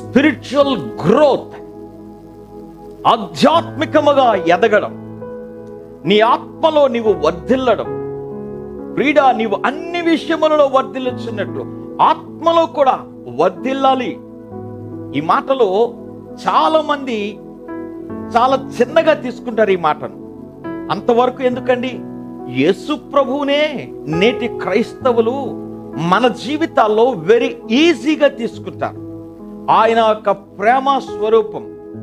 spiritual growth ఆధ్యాత్మికముగా ఎదగడం నీ ఆత్మలో నీవు వర్ధిల్లడం క్రీడ నీవు అన్ని విషయములలో వర్ధిల్లుచున్నట్లు ఆత్మలో కూడా వర్ధిల్లాలి ఈ మాటలో చాలా మంది చాలా చిన్నగా తీసుకుంటారు ఈ మాటను అంతవరకు ఎందుకండి యేసు ప్రభువునే నేటి క్రైస్తవులు మన జీవితాల్లో వెరీ ఈజీగా తీసుకుంటారు ఆయన యొక్క ప్రేమ స్వరూపం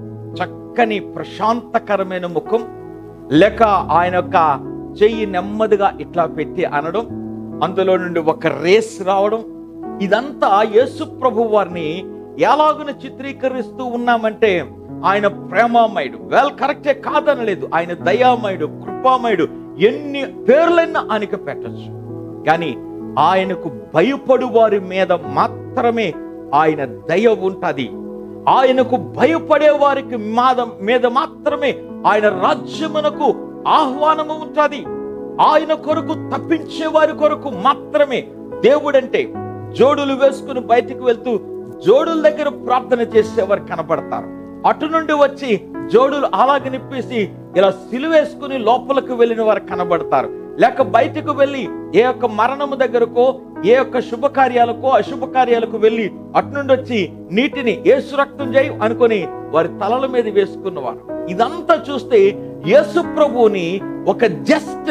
చక్కని ప్రశాంతకరమైన ముఖం లేక ఆయన యొక్క చెయ్యి నెమ్మదిగా ఇట్లా పెట్టి అనడం అందులో నుండి ఒక రేస్ రావడం ఇదంతా యేసు ప్రభు వారిని ఎలాగున చిత్రీకరిస్తూ ఉన్నామంటే ఆయన ప్రేమామయుడు వెల్ కరెక్టే కాదనలేదు ఆయన దయామయుడు కృపామయుడు ఎన్ని పేర్లైనా ఆయనకు పెట్టచ్చు కానీ ఆయనకు భయపడు వారి మీద మాత్రమే ఆయన దయ ఉంటది ఆయనకు భయపడే వారికి మాద మీద మాత్రమే ఆయన రాజ్యమునకు ఆహ్వానము ఉంటుంది ఆయన కొరకు తప్పించే వారి కొరకు మాత్రమే దేవుడంటే జోడులు వేసుకుని బయటికి వెళ్తూ జోడుల దగ్గర ప్రార్థన చేసేవారు కనపడతారు అటు నుండి వచ్చి జోడులు అలాగ నిప్పేసి ఇలా సిలువేసుకుని లోపలికి వెళ్ళిన వారు కనబడతారు లేక బయటకు వెళ్ళి ఏ యొక్క మరణము దగ్గరకో ఏ యొక్క శుభకార్యాలకో అశుభకార్యాలకు వెళ్ళి అటు నుండి వచ్చి నీటిని ఏసు రక్తం చేయి అనుకొని వారి తలల మీద వేసుకున్నవారు ఇదంతా చూస్తే యేసు ప్రభువుని ఒక జస్ట్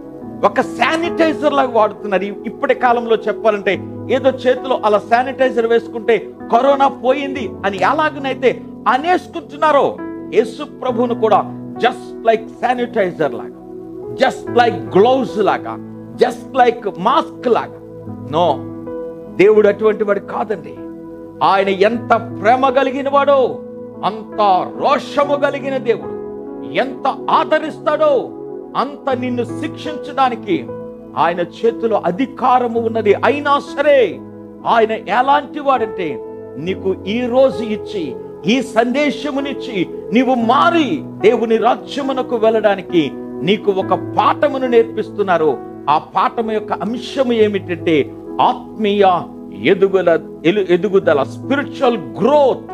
ఒక శానిటైజర్ లాగా వాడుతున్నారు ఈ- ఇప్పటి కాలంలో చెప్పాలంటే ఏదో చేతిలో అలా శానిటైజర్ వేసుకుంటే కరోనా పోయింది అని ఎలాగనైతే అనేసుకుంటున్నారో యేసు ప్రభువును కూడా జస్ట్ లైక్ శానిటైజర్ లాగా జస్ట్ లైక్ గ్లౌజ్ లాగా జస్ట్ లైక్ మాస్క్ లాగా నో దేవుడు అటువంటి వాడు కాదండి ఆయన ఎంత ప్రేమ కలిగిన వాడో అంత రోషము కలిగిన దేవుడు ఎంత ఆదరిస్తాడో అంత నిన్ను శిక్షించడానికి ఆయన చేతిలో అధికారము ఉన్నది అయినా సరే ఆయన ఎలాంటి వాడంటే నీకు ఈ రోజు ఇచ్చి ఈ సందేశమునిచ్చి నీవు మారి దేవుని రాజ్యమునకు వెళ్ళడానికి నీకు ఒక పాఠమును నేర్పిస్తున్నారు ఆ పాఠము యొక్క అంశము ఏమిటంటే ఆత్మీయ ఎదుగుల ఎలు- ఎదుగుదల స్పిరిచువల్ గ్రోత్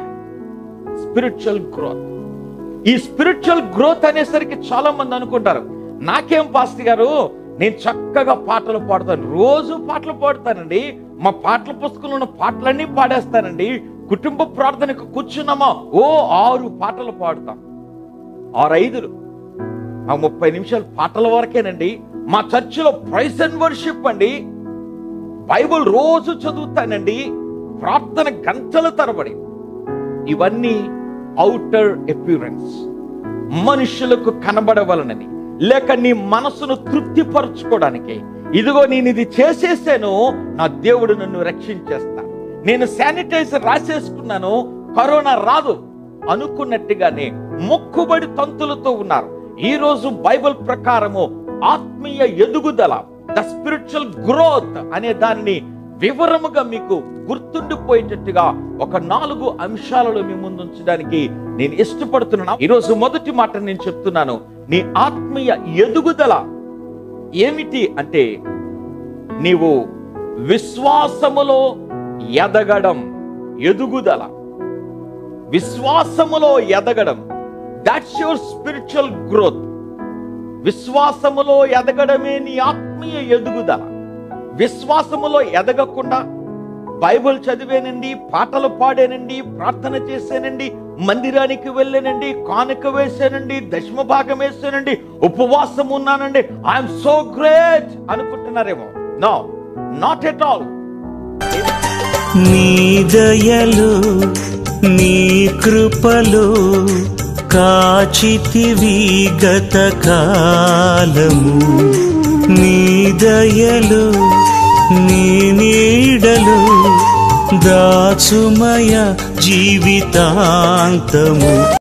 స్పిరిచువల్ గ్రోత్ ఈ స్పిరిచువల్ గ్రోత్ అనేసరికి చాలా మంది అనుకుంటారు నాకేం పాస్తి గారు నేను చక్కగా పాటలు పాడతాను రోజు పాటలు పాడతానండి మా పాటల పుస్తకంలో ఉన్న పాటలన్నీ పాడేస్తానండి కుటుంబ ప్రార్థనకు కూర్చున్నామా ఓ ఆరు పాటలు పాడుతాం ఆరు ఐదులు ఆ ముప్పై నిమిషాలు పాటల వరకేనండి మా చర్చిలో ప్రైస్ అండ్ వర్షిప్ అండి బైబుల్ రోజు చదువుతానండి ప్రార్థన గంటల తరబడి ఇవన్నీ అవుటర్ అప్యూరెన్స్ మనుషులకు కనబడవలనని లేక నీ మనసును తృప్తిపరచుకోవడానికి ఇదిగో నేను ఇది చేసేసాను నా దేవుడు నన్ను రక్షించేస్తాను నేను శానిటైజర్ రాసేసుకున్నాను కరోనా రాదు అనుకున్నట్టుగానే మొక్కుబడి తంతులతో ఉన్నారు ఈ రోజు బైబిల్ ప్రకారము ఆత్మీయ ఎదుగుదల ద స్పిరిచువల్ గ్రోత్ అనే దాన్ని వివరముగా మీకు గుర్తుండిపోయేటట్టుగా ఒక నాలుగు అంశాలలో మీ ముందు ఉంచడానికి నేను ఇష్టపడుతున్నాను ఈరోజు మొదటి మాట నేను చెప్తున్నాను నీ ఆత్మీయ ఎదుగుదల ఏమిటి అంటే నీవు విశ్వాసములో ఎదగడం ఎదుగుదల విశ్వాసములో ఎదగడం దాట్స్ యువర్ స్పిరిచువల్ గ్రోత్ విశ్వాసములో ఎదగడమే నీ ఆత్మీయ ఎదుగుదల విశ్వాసములో ఎదగకుండా బైబిల్ చదివేనండి పాటలు పాడానండి ప్రార్థన చేశానండి మందిరానికి వెళ్ళానండి కానుక వేసానండి దశమ భాగం వేసానండి ఉపవాసం ఉన్నానండి ఐఎమ్ సో గ్రేట్ అనుకుంటున్నారేమో నో నాట్ ఎట్ ఆల్ నీ దయలు నీ కృపలు కాచితివి గత కాలము నీ దయలు నీ నీడలు దాచుమయ జీవితాంతము